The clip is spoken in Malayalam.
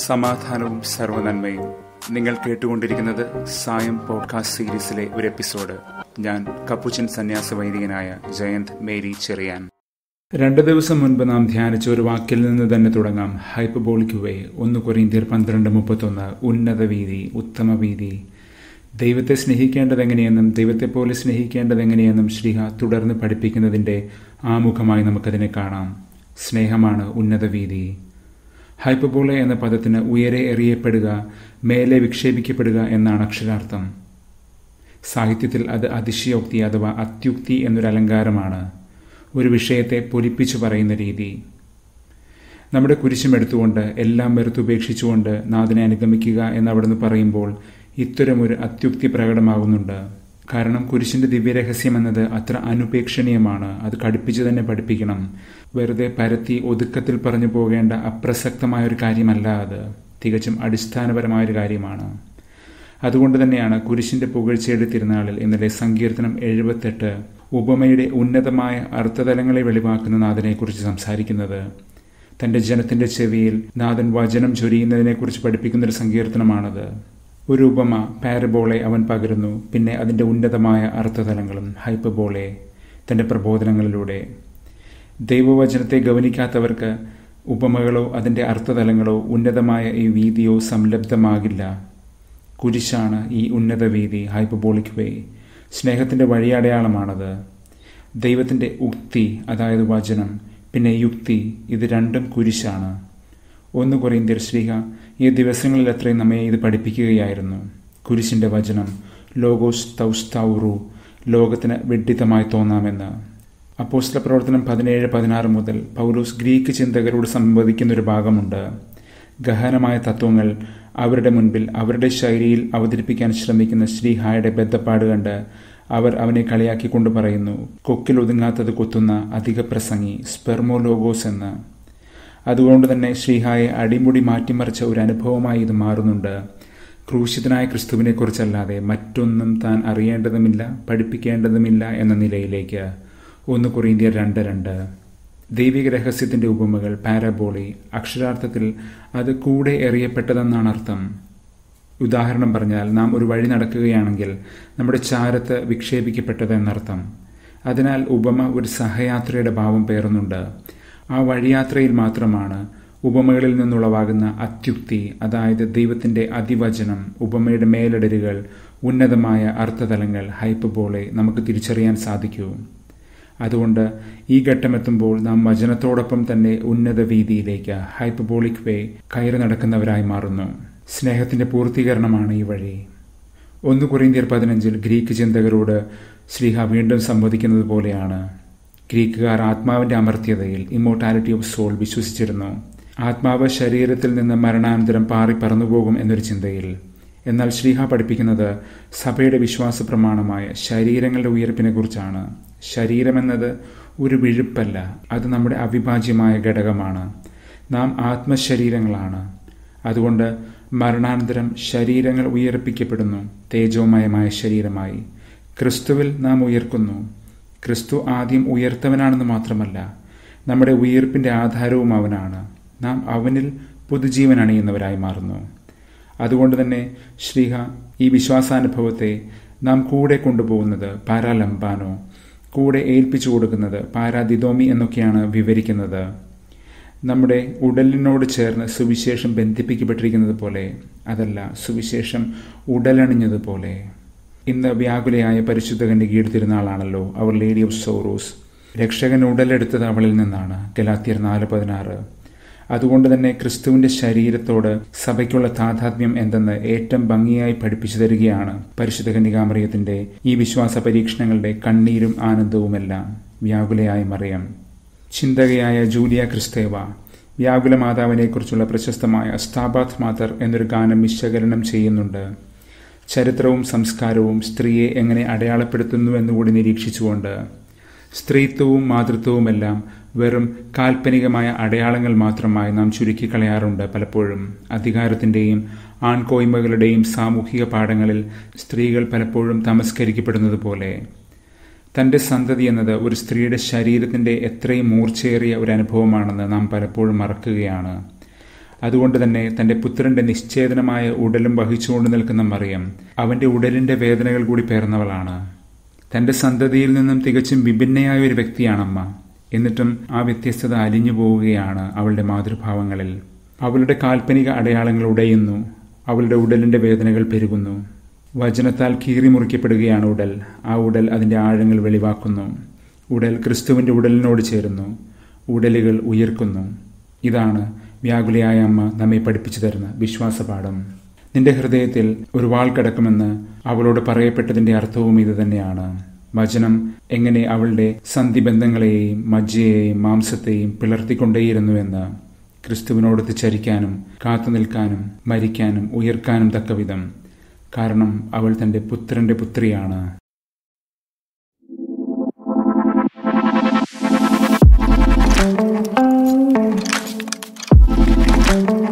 സമാധാനവും സർവനന്മയും നിങ്ങൾ കേട്ടുകൊണ്ടിരിക്കുന്നത് സായം പോഡ്കാസ്റ്റ് സീരീസിലെ ഒരു എപ്പിസോഡ് ഞാൻ കപ്പുച്ചൻ സന്യാസ വൈദികനായ ജയന്ത് മേരി ചെറിയാൻ രണ്ട് ദിവസം മുൻപ് നാം ധ്യാനിച്ച ഒരു വാക്കിൽ നിന്ന് തന്നെ തുടങ്ങാം ഹൈപ്പബോളിക് വേ ഒന്ന് കൊറിയന്തിയർ പന്ത്രണ്ട് മുപ്പത്തൊന്ന് ഉന്നത വീതി ഉത്തമ വീതി ദൈവത്തെ സ്നേഹിക്കേണ്ടത് എങ്ങനെയെന്നും ദൈവത്തെ പോലെ സ്നേഹിക്കേണ്ടത് എങ്ങനെയെന്നും ശ്രീഹ തുടർന്ന് പഠിപ്പിക്കുന്നതിൻ്റെ ആമുഖമായി നമുക്കതിനെ കാണാം സ്നേഹമാണ് ഉന്നത വീതി ഹൈപ്പബോളെ എന്ന പദത്തിന് ഉയരെ എറിയപ്പെടുക മേലെ വിക്ഷേപിക്കപ്പെടുക എന്നാണ് അക്ഷരാർത്ഥം സാഹിത്യത്തിൽ അത് അതിശയോക്തി അഥവാ അത്യുക്തി എന്നൊരു അലങ്കാരമാണ് ഒരു വിഷയത്തെ പൊലിപ്പിച്ചു പറയുന്ന രീതി നമ്മുടെ കുരിശും എടുത്തുകൊണ്ട് എല്ലാം വെറുത്തുപേക്ഷിച്ചുകൊണ്ട് നാഥനെ അനുഗമിക്കുക എന്നവിടുന്ന് പറയുമ്പോൾ ഇത്തരമൊരു അത്യുക്തി പ്രകടമാകുന്നുണ്ട് കാരണം കുരിശിന്റെ ദിവ്യരഹസ്യം എന്നത് അത്ര അനുപേക്ഷണീയമാണ് അത് കടുപ്പിച്ചു തന്നെ പഠിപ്പിക്കണം വെറുതെ പരത്തി ഒതുക്കത്തിൽ പറഞ്ഞു പോകേണ്ട അപ്രസക്തമായ ഒരു കാര്യമല്ല അത് തികച്ചും അടിസ്ഥാനപരമായ ഒരു കാര്യമാണ് അതുകൊണ്ട് തന്നെയാണ് കുരിശിന്റെ പുകഴ്ചയുടെ തിരുനാളിൽ ഇന്നലെ സങ്കീർത്തനം എഴുപത്തെട്ട് ഉപമയുടെ ഉന്നതമായ അർത്ഥതലങ്ങളെ വെളിവാക്കുന്ന നാഥനെക്കുറിച്ച് സംസാരിക്കുന്നത് തന്റെ ജനത്തിന്റെ ചെവിയിൽ നാഥൻ വചനം ചൊരിയുന്നതിനെക്കുറിച്ച് പഠിപ്പിക്കുന്ന ഒരു സങ്കീർത്തനമാണത് ഒരു ഉപമ പാരബോളെ അവൻ പകരുന്നു പിന്നെ അതിൻ്റെ ഉന്നതമായ അർത്ഥതലങ്ങളും ഹൈപ്പബോളെ തൻ്റെ പ്രബോധനങ്ങളിലൂടെ ദൈവവചനത്തെ ഗവനിക്കാത്തവർക്ക് ഉപമകളോ അതിൻ്റെ അർത്ഥതലങ്ങളോ ഉന്നതമായ ഈ വീതിയോ സംലബ്ധമാകില്ല കുരിശാണ് ഈ ഉന്നത വീതി ഹൈപ്പബോളിക് വേ സ്നേഹത്തിൻ്റെ വഴിയടയാളമാണത് ദൈവത്തിൻ്റെ ഉക്തി അതായത് വചനം പിന്നെ യുക്തി ഇത് രണ്ടും കുരിശാണ് ഒന്ന് കൊറിയന്തിയർ ശ്രീഹ ഈ ദിവസങ്ങളിൽ അത്രയും നമ്മെ ഇത് പഠിപ്പിക്കുകയായിരുന്നു കുരിശിന്റെ വചനം ലോഗോസ് തൗസ്തൗറു ലോകത്തിന് വെഡിതമായി തോന്നാമെന്ന് അപ്പോസ്റ്റല പ്രവർത്തനം പതിനേഴ് പതിനാറ് മുതൽ പൗലോസ് ഗ്രീക്ക് ചിന്തകരോട് സംവദിക്കുന്ന ഒരു ഭാഗമുണ്ട് ഗഹനമായ തത്വങ്ങൾ അവരുടെ മുൻപിൽ അവരുടെ ശൈലിയിൽ അവതരിപ്പിക്കാൻ ശ്രമിക്കുന്ന ശ്രീഹായുടെ ബദ്ധപ്പാട് കണ്ട് അവർ അവനെ കളിയാക്കിക്കൊണ്ട് പറയുന്നു കൊക്കിൽ ഒതുങ്ങാത്തത് കൊത്തുന്ന അധിക പ്രസംഗി സ്പെർമോലോഗോസ് എന്ന് അതുകൊണ്ട് തന്നെ ശ്രീഹായെ അടിമുടി മാറ്റിമറിച്ച ഒരു അനുഭവമായി ഇത് മാറുന്നുണ്ട് ക്രൂശിതനായ ക്രിസ്തുവിനെക്കുറിച്ചല്ലാതെ മറ്റൊന്നും താൻ അറിയേണ്ടതുമില്ല പഠിപ്പിക്കേണ്ടതുമില്ല എന്ന നിലയിലേക്ക് ഒന്ന് കുറിന്തിയ രണ്ട് രണ്ട് ദൈവിക രഹസ്യത്തിന്റെ ഉപമകൾ പാരബോളി അക്ഷരാർത്ഥത്തിൽ അത് കൂടെ എറിയപ്പെട്ടതെന്നാണ് അർത്ഥം ഉദാഹരണം പറഞ്ഞാൽ നാം ഒരു വഴി നടക്കുകയാണെങ്കിൽ നമ്മുടെ ചാരത്ത് വിക്ഷേപിക്കപ്പെട്ടതെന്നർത്ഥം അതിനാൽ ഉപമ ഒരു സഹയാത്രയുടെ ഭാവം പേറുന്നുണ്ട് ആ വഴിയാത്രയിൽ മാത്രമാണ് ഉപമകളിൽ നിന്നുളവാകുന്ന അത്യുക്തി അതായത് ദൈവത്തിന്റെ അതിവചനം ഉപമയുടെ മേലടരുകൾ ഉന്നതമായ അർത്ഥതലങ്ങൾ ഹൈപ്പബോളെ നമുക്ക് തിരിച്ചറിയാൻ സാധിക്കൂ അതുകൊണ്ട് ഈ ഘട്ടമെത്തുമ്പോൾ നാം വചനത്തോടൊപ്പം തന്നെ ഉന്നത വീതിയിലേക്ക് ഹൈപ്പബോളിക് വേ കയറി നടക്കുന്നവരായി മാറുന്നു സ്നേഹത്തിന്റെ പൂർത്തീകരണമാണ് ഈ വഴി ഒന്ന് കുറിന്തിയർ പതിനഞ്ചിൽ ഗ്രീക്ക് ചിന്തകരോട് ശ്രീഹ വീണ്ടും സംവദിക്കുന്നത് പോലെയാണ് ഗ്രീക്കുകാർ ആത്മാവിന്റെ അമർത്യതയിൽ ഇമ്മോർട്ടാലിറ്റി ഓഫ് സോൾ വിശ്വസിച്ചിരുന്നു ആത്മാവ് ശരീരത്തിൽ നിന്ന് മരണാനന്തരം പാറി പറന്നുപോകും എന്നൊരു ചിന്തയിൽ എന്നാൽ ശ്രീഹ പഠിപ്പിക്കുന്നത് സഭയുടെ വിശ്വാസ പ്രമാണമായ ശരീരങ്ങളുടെ ഉയർപ്പിനെ കുറിച്ചാണ് ശരീരമെന്നത് ഒരു വിഴുപ്പല്ല അത് നമ്മുടെ അവിഭാജ്യമായ ഘടകമാണ് നാം ആത്മശരീരങ്ങളാണ് അതുകൊണ്ട് മരണാനന്തരം ശരീരങ്ങൾ ഉയർപ്പിക്കപ്പെടുന്നു തേജോമയമായ ശരീരമായി ക്രിസ്തുവിൽ നാം ഉയർക്കുന്നു ക്രിസ്തു ആദ്യം ഉയർത്തവനാണെന്ന് മാത്രമല്ല നമ്മുടെ ഉയർപ്പിന്റെ ആധാരവും അവനാണ് നാം അവനിൽ പുതുജീവൻ അണിയുന്നവരായി മാറുന്നു അതുകൊണ്ട് തന്നെ ശ്രീഹ ഈ വിശ്വാസാനുഭവത്തെ നാം കൂടെ കൊണ്ടുപോകുന്നത് പാരാലംബാനോ കൂടെ ഏൽപ്പിച്ചു കൊടുക്കുന്നത് പാരാദിതോമി എന്നൊക്കെയാണ് വിവരിക്കുന്നത് നമ്മുടെ ഉടലിനോട് ചേർന്ന് സുവിശേഷം ബന്ധിപ്പിക്കപ്പെട്ടിരിക്കുന്നത് പോലെ അതല്ല സുവിശേഷം ഉടലണിഞ്ഞതുപോലെ ഇന്ന് വ്യാകുലയായ പരിശുദ്ധ കന്യകയുടെ തിരുനാളാണല്ലോ അവർ ലേഡി ഓഫ് സോറോസ് രക്ഷകൻ ഉടലെടുത്തത് അവളിൽ നിന്നാണ് ഗലാത്തിയർ നാല് പതിനാറ് അതുകൊണ്ട് തന്നെ ക്രിസ്തുവിന്റെ ശരീരത്തോട് സഭയ്ക്കുള്ള താതാത്മ്യം എന്തെന്ന് ഏറ്റവും ഭംഗിയായി പഠിപ്പിച്ചു തരികയാണ് പരിശുദ്ധ കന്യകാമറിയത്തിന്റെ ഈ വിശ്വാസ പരീക്ഷണങ്ങളുടെ കണ്ണീരും ആനന്ദവുമെല്ലാം വ്യാകുലയായ മറിയം ചിന്തകയായ ജൂലിയ ക്രിസ്തേവ വ്യാകുല മാതാവിനെക്കുറിച്ചുള്ള പ്രശസ്തമായ സ്താബാത് മാതർ എന്നൊരു ഗാനം വിശകലനം ചെയ്യുന്നുണ്ട് ചരിത്രവും സംസ്കാരവും സ്ത്രീയെ എങ്ങനെ അടയാളപ്പെടുത്തുന്നു എന്നുകൂടി നിരീക്ഷിച്ചുകൊണ്ട് സ്ത്രീത്വവും മാതൃത്വവുമെല്ലാം വെറും കാൽപ്പനികമായ അടയാളങ്ങൾ മാത്രമായി നാം ചുരുക്കിക്കളയാറുണ്ട് പലപ്പോഴും അധികാരത്തിന്റെയും ആൺകോയ്മകളുടെയും സാമൂഹിക പാഠങ്ങളിൽ സ്ത്രീകൾ പലപ്പോഴും തമസ്കരിക്കപ്പെടുന്നത് പോലെ തന്റെ സന്തതി എന്നത് ഒരു സ്ത്രീയുടെ ശരീരത്തിന്റെ എത്രയും മൂർച്ചയേറിയ ഒരു അനുഭവമാണെന്ന് നാം പലപ്പോഴും മറക്കുകയാണ് അതുകൊണ്ട് തന്നെ തന്റെ പുത്രന്റെ നിശ്ചേതനമായ ഉടലും വഹിച്ചുകൊണ്ട് നിൽക്കുന്ന മറിയം അവന്റെ ഉടലിന്റെ വേദനകൾ കൂടി പേർന്നവളാണ് തന്റെ സന്തതിയിൽ നിന്നും തികച്ചും വിഭിന്നയായ ഒരു വ്യക്തിയാണമ്മ എന്നിട്ടും ആ വ്യത്യസ്തത അലിഞ്ഞു പോവുകയാണ് അവളുടെ മാതൃഭാവങ്ങളിൽ അവളുടെ കാൽപ്പനിക അടയാളങ്ങൾ ഉടയുന്നു അവളുടെ ഉടലിന്റെ വേദനകൾ പെരുകുന്നു വചനത്താൽ കീറി മുറിക്കപ്പെടുകയാണ് ഉടൽ ആ ഉടൽ അതിന്റെ ആഴങ്ങൾ വെളിവാക്കുന്നു ഉടൽ ക്രിസ്തുവിന്റെ ഉടലിനോട് ചേരുന്നു ഉടലുകൾ ഉയർക്കുന്നു ഇതാണ് വ്യാകുലയായ അമ്മ നമ്മെ പഠിപ്പിച്ചു തരുന്ന വിശ്വാസപാഠം നിന്റെ ഹൃദയത്തിൽ ഒരു വാൾ കിടക്കുമെന്ന് അവളോട് പറയപ്പെട്ടതിന്റെ അർത്ഥവും ഇത് തന്നെയാണ് വചനം എങ്ങനെ അവളുടെ സന്ധിബന്ധങ്ങളെയും മജ്ജയെയും മാംസത്തെയും പിളർത്തിക്കൊണ്ടേയിരുന്നുവെന്ന് ക്രിസ്തുവിനോടൊത്ത് ചരിക്കാനും കാത്തു നിൽക്കാനും മരിക്കാനും ഉയർക്കാനും തക്കവിധം കാരണം അവൾ തന്റെ പുത്രന്റെ പുത്രിയാണ് thank you